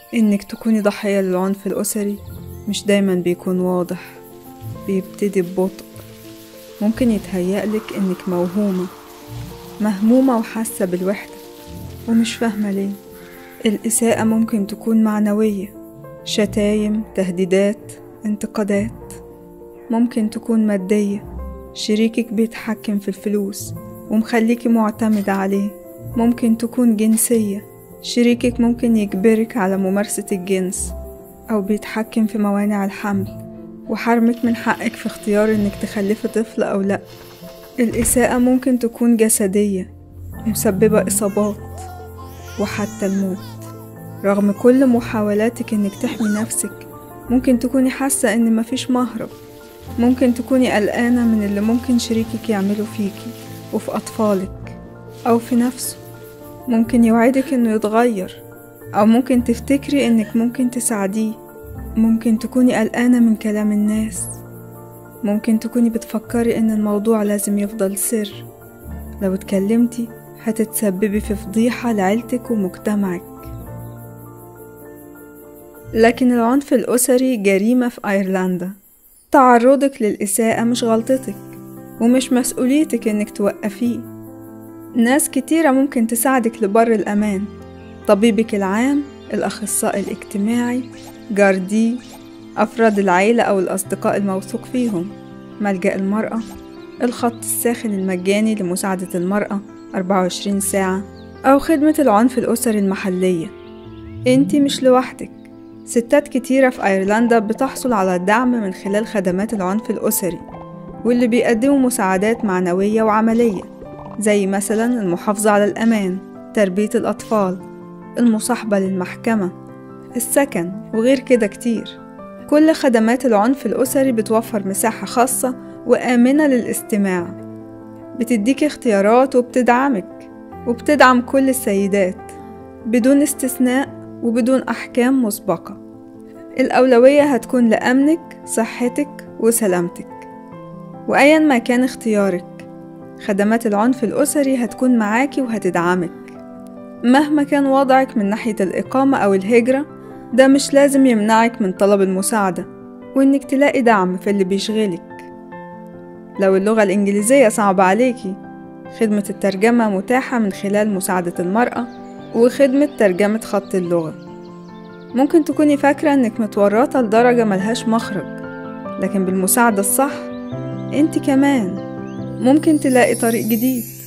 إنك تكوني ضحية للعنف الأسري مش دايما بيكون واضح بيبتدي ببطء ممكن يتهيألك إنك موهومة مهمومة وحاسة بالوحدة ومش فاهمة ليه الإساءة ممكن تكون معنوية شتايم تهديدات انتقادات ممكن تكون مادية شريكك بيتحكم في الفلوس ومخليكي معتمدة عليه ممكن تكون جنسية شريكك ممكن يجبرك على ممارسة الجنس أو بيتحكم في موانع الحمل وحرمك من حقك في اختيار إنك تخلفي طفل أو لأ الإساءة ممكن تكون جسدية مسببة إصابات وحتى الموت رغم كل محاولاتك إنك تحمي نفسك ممكن تكوني حاسة إن مفيش مهرب ممكن تكوني قلقانة من اللي ممكن شريكك يعمله فيكي وفي أطفالك أو في نفسه ممكن يوعدك إنه يتغير أو ممكن تفتكري إنك ممكن تساعديه ممكن تكوني قلقانة من كلام الناس ممكن تكوني بتفكري إن الموضوع لازم يفضل سر لو اتكلمتي هتتسببي في فضيحة لعيلتك ومجتمعك لكن العنف الأسري جريمة في أيرلندا تعرضك للإساءة مش غلطتك ومش مسؤوليتك إنك توقفيه ناس كتيرة ممكن تساعدك لبر الأمان طبيبك العام الأخصائي الاجتماعي جاردي أفراد العيلة أو الأصدقاء الموثوق فيهم ملجأ المرأة الخط الساخن المجاني لمساعدة المرأة 24 ساعة أو خدمة العنف الأسري المحلية انتي مش لوحدك ستات كتيرة في أيرلندا بتحصل على الدعم من خلال خدمات العنف الأسري واللي بيقدموا مساعدات معنوية وعملية زي مثلا المحافظة على الأمان تربية الأطفال المصاحبة للمحكمة السكن وغير كده كتير كل خدمات العنف الأسري بتوفر مساحة خاصة وآمنة للاستماع بتديك اختيارات وبتدعمك وبتدعم كل السيدات بدون استثناء وبدون أحكام مسبقة الأولوية هتكون لأمنك صحتك وسلامتك وأيا ما كان اختيارك خدمات العنف الأسري هتكون معاكي وهتدعمك مهما كان وضعك من ناحية الإقامة أو الهجرة ده مش لازم يمنعك من طلب المساعدة وإنك تلاقي دعم في اللي بيشغلك لو اللغة الإنجليزية صعبة عليكي خدمة الترجمة متاحة من خلال مساعدة المرأة وخدمة ترجمة خط اللغة ممكن تكوني فاكرة إنك متورطة لدرجة ملهاش مخرج لكن بالمساعدة الصح انت كمان ممكن تلاقي طريق جديد